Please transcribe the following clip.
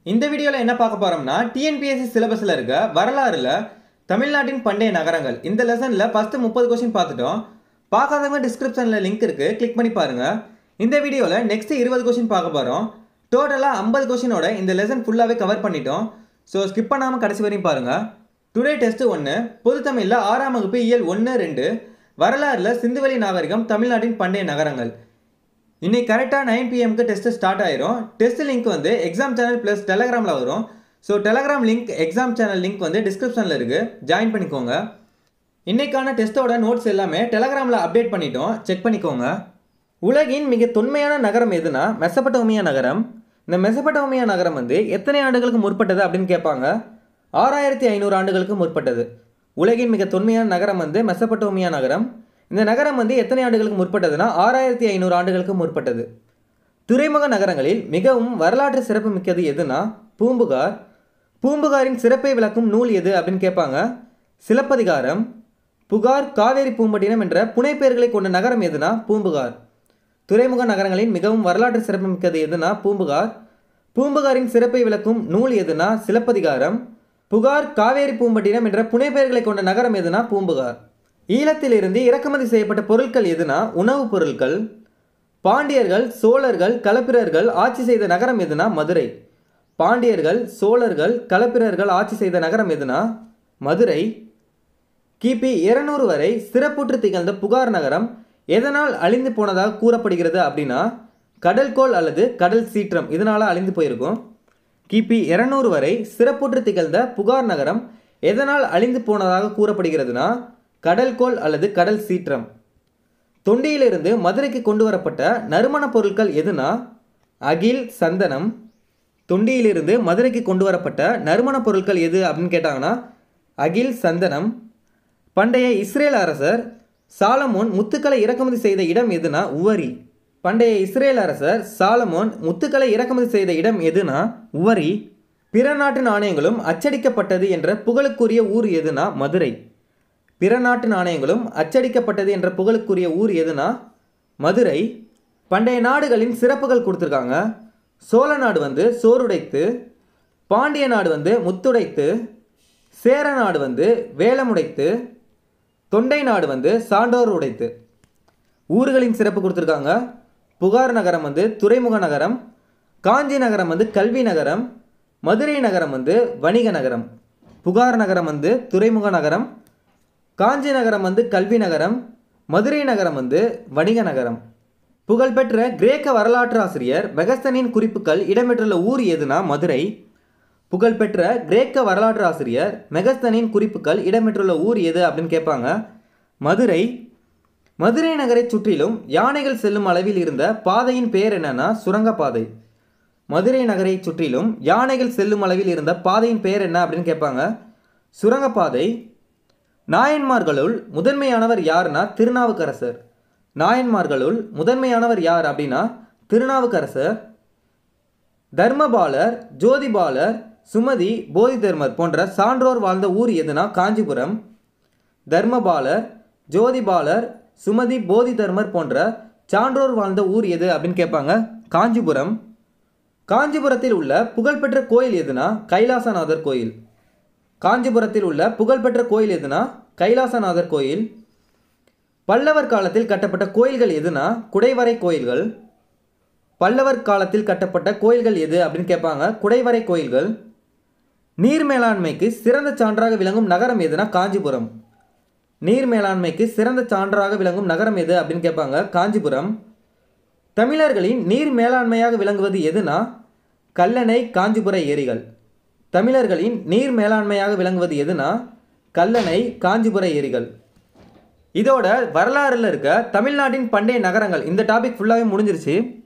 இந்த வீடியோவில் என்ன பார்க்க போகிறோம்னா டிஎன்பிஎஸ்சி சிலபஸில் இருக்க வரலாறுல தமிழ்நாட்டின் பண்டைய நகரங்கள் இந்த லெசனில் ஃபஸ்ட்டு முப்பது கொஸ்டின் பார்த்துட்டோம் பார்க்காதவங்க டிஸ்கிரிப்ஷனில் லிங்க் இருக்குது கிளிக் பண்ணி பாருங்கள் இந்த வீடியோவில் நெக்ஸ்ட் இருபது கொஸ்டின் பார்க்க போகிறோம் டோட்டலாக ஐம்பது கொஸ்டினோட இந்த லெசன் ஃபுல்லாகவே கவர் பண்ணிட்டோம் ஸோ ஸ்கிப் பண்ணாமல் கடைசி வரையும் பாருங்கள் டுடே டெஸ்ட் ஒன்று பொது தமிழில் ஆறாம் வகுப்பு இயல் ஒன்று ரெண்டு வரலாறுல சிந்துவெளி நாகரிகம் தமிழ்நாட்டின் பண்டைய நகரங்கள் இன்னைக்கு கரெக்டாக நைன் பிஎம்க்கு டெஸ்ட்டு ஸ்டார்ட் ஆயிரும் டெஸ்ட் லிங்க் வந்து எக்ஸாம் சேனல் ப்ளஸ் டெலகிராமில் வரும் so Telegram link exam channel link வந்து டிஸ்கிரிப்ஷனில் இருக்குது ஜாயின் பண்ணிக்கோங்க இன்னைக்கான டெஸ்ட்டோட நோட்ஸ் எல்லாமே டெலகிராமில் அப்டேட் பண்ணிட்டோம் செக் பண்ணிக்கோங்க உலகின் மிக தொன்மையான நகரம் எதுனா மெசபட்டோமியா நகரம் இந்த மெசபட்டோமியா நகரம் வந்து எத்தனை ஆண்டுகளுக்கு முற்பட்டது அப்படின்னு கேட்பாங்க ஆறாயிரத்தி ஐநூறு ஆண்டுகளுக்கு முற்பட்டது உலகின் மிக தொன்மையான நகரம் வந்து மெசபட்டோமியா நகரம் இந்த நகரம் வந்து எத்தனை ஆண்டுகளுக்கு முற்பட்டதுன்னா ஆறாயிரத்தி ஐநூறு ஆண்டுகளுக்கு முற்பட்டது துறைமுக நகரங்களில் மிகவும் வரலாற்று சிறப்பு மிக்கது எதுனா பூம்புகார் பூம்புகாரின் சிறப்பை விளக்கும் நூல் எது அப்படின்னு கேட்பாங்க சிலப்பதிகாரம் புகார் காவேரி பூம்பட்டினம் என்ற புனைப்பெயர்களை கொண்ட நகரம் எதுனா பூம்புகார் துறைமுக நகரங்களின் மிகவும் வரலாற்று சிறப்பு மிக்கது எதுனா பூம்புகார் பூம்புகாரின் சிறப்பை விளக்கும் நூல் எதுனா சிலப்பதிகாரம் புகார் காவேரி பூம்பட்டினம் என்ற புனைப்பெயர்களை கொண்ட நகரம் எதுனா பூம்புகார் ஈழத்திலிருந்து இறக்குமதி செய்யப்பட்ட பொருட்கள் எதுனா உணவுப் பொருட்கள் பாண்டியர்கள் சோழர்கள் களப்பிரர்கள் ஆட்சி செய்த நகரம் எதுனா மதுரை பாண்டியர்கள் சோழர்கள் களப்பிரர்கள் ஆட்சி செய்த நகரம் எதுனா மதுரை கிபி இருநூறு வரை சிறப்புற்று திகழ்ந்த புகார் நகரம் எதனால் அழிந்து போனதாக கூறப்படுகிறது அப்படின்னா கடல்கோள் அல்லது கடல் சீற்றம் இதனால் அழிந்து போயிருக்கும் கிபி இருநூறு வரை சிறப்புற்று திகழ்ந்த புகார் நகரம் எதனால் அழிந்து போனதாக கூறப்படுகிறதுனா கடல்கோள் அல்லது கடல் சீற்றம் தொண்டியிலிருந்து மதுரைக்கு கொண்டு வரப்பட்ட நறுமணப் பொருட்கள் எதுனா அகில் சந்தனம் தொண்டியிலிருந்து மதுரைக்கு கொண்டு வரப்பட்ட நறுமணப் பொருட்கள் எது அப்படின்னு கேட்டாங்கன்னா அகில் சந்தனம் பண்டைய இஸ்ரேல் அரசர் சாலமோன் முத்துக்களை இறக்குமதி செய்த இடம் எதுனா உவரி பண்டைய இஸ்ரேல் அரசர் சாலமோன் முத்துக்களை இறக்குமதி செய்த இடம் எதுனா உவரி பிற நாட்டு நாணயங்களும் அச்சடிக்கப்பட்டது என்ற புகழுக்குரிய ஊர் எதுனா மதுரை பிற நாட்டு நாணயங்களும் அச்சடிக்கப்பட்டது என்ற புகழுக்குரிய ஊர் எதுனா மதுரை பண்டைய நாடுகளின் சிறப்புகள் கொடுத்துருக்காங்க சோழ நாடு வந்து சோறுடைத்து பாண்டிய நாடு வந்து முத்துடைத்து சேர நாடு வந்து வேலமுடைத்து தொண்டை நாடு வந்து சான்றோர் உடைத்து ஊர்களின் சிறப்பு கொடுத்துருக்காங்க புகார் நகரம் வந்து துறைமுக நகரம் காஞ்சி நகரம் வந்து கல்வி நகரம் மதுரை நகரம் வந்து வணிக நகரம் புகார் நகரம் வந்து துறைமுக நகரம் காஞ்சி நகரம் வந்து கல்வி நகரம் மதுரை நகரம் வந்து வணிக நகரம் புகழ்பெற்ற கிரேக்க வரலாற்று ஆசிரியர் மெகஸ்தனின் குறிப்புகள் இடம்பெற்றுள்ள ஊர் எதுனா மதுரை புகழ்பெற்ற கிரேக்க வரலாற்று ஆசிரியர் மெகஸ்தனின் குறிப்புகள் இடம்பெற்றுள்ள ஊர் எது அப்படின்னு கேட்பாங்க மதுரை மதுரை நகரை சுற்றிலும் யானைகள் செல்லும் அளவில் இருந்த பாதையின் பெயர் என்னன்னா சுரங்கப்பாதை மதுரை நகரை சுற்றிலும் யானைகள் செல்லும் அளவில் இருந்த பாதையின் பெயர் என்ன அப்படின்னு கேட்பாங்க சுரங்கப்பாதை நாயன்மார்களுள் முதன்மையானவர் யாருன்னா திருநாவுக்கரசர் நாயன்மார்களுள் முதன்மையானவர் யார் அப்படின்னா திருநாவுக்கரசர் தர்மபாலர் ஜோதிபாலர் சுமதி போதிதர்மர் போன்ற சான்றோர் வாழ்ந்த ஊர் எதுனா காஞ்சிபுரம் தர்மபாலர் ஜோதிபாலர் சுமதி போதிதர்மர் போன்ற சான்றோர் வாழ்ந்த ஊர் எது அப்படின்னு கேட்பாங்க காஞ்சிபுரம் காஞ்சிபுரத்தில் உள்ள புகழ்பெற்ற கோயில் எதுனா கைலாசநாதர் கோயில் காஞ்சிபுரத்தில் உள்ள புகழ்பெற்ற கோயில் எதுனா கைலாசநாதர் கோயில் பல்லவர் காலத்தில் கட்டப்பட்ட கோயில்கள் எதுனா குடைவரை கோயில்கள் பல்லவர் காலத்தில் கட்டப்பட்ட கோயில்கள் எது அப்படின்னு கேட்பாங்க குடைவரை கோயில்கள் நீர் மேலாண்மைக்கு சிறந்த சான்றாக விளங்கும் நகரம் எதுனா காஞ்சிபுரம் நீர் மேலாண்மைக்கு சிறந்த சான்றாக விளங்கும் நகரம் எது அப்படின்னு கேட்பாங்க காஞ்சிபுரம் தமிழர்களின் நீர் மேலாண்மையாக விளங்குவது எதுனா கல்லணை காஞ்சிபுர ஏரிகள் தமிழர்களின் நீர் மேலாண்மையாக விளங்குவது எதுனா கல்லணை காஞ்சிபுர ஏரிகள் இதோட வரலாறுல இருக்க தமிழ்நாட்டின் பண்டைய நகரங்கள் இந்த டாபிக் ஃபுல்லாகவே முடிஞ்சிருச்சு